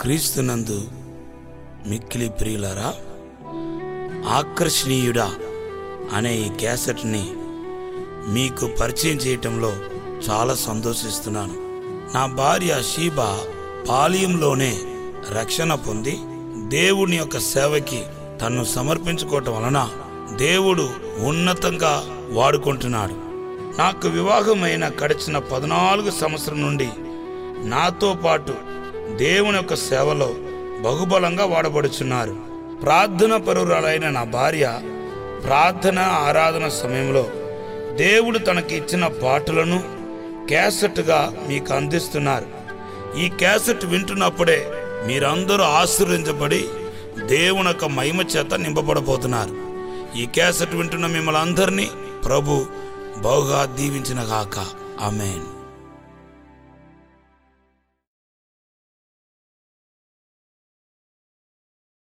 క్రీస్తునందు మిక్కిలి ప్రియులరా ఆకర్షణీయుడా అనే ఈ క్యాసెట్ని మీకు పరిచయం చేయటంలో చాలా సంతోషిస్తున్నాను నా భార్య షీబా పాలియంలోనే రక్షణ పొంది దేవుని యొక్క సేవకి తన్ను సమర్పించుకోవటం వలన దేవుడు ఉన్నతంగా వాడుకుంటున్నాడు నాకు వివాహమైన గడిచిన పద్నాలుగు సంవత్సరం నుండి నాతో పాటు దేవుని యొక్క సేవలో బహుబలంగా వాడబడుచున్నారు ప్రార్థన పరురాలైన నా భార్య ప్రార్థన ఆరాధన సమయంలో దేవుడు తనకి ఇచ్చిన పాటలను క్యాసెట్గా మీకు అందిస్తున్నారు ఈ క్యాసెట్ వింటున్నప్పుడే మీరందరూ ఆశీర్వదించబడి దేవుని యొక్క మహిమ చేత నింపబడబోతున్నారు ఈ క్యాసెట్ వింటున్న మిమ్మల్ని అందరినీ ప్రభు బహుగా దీవించిన గాక ఆమెన్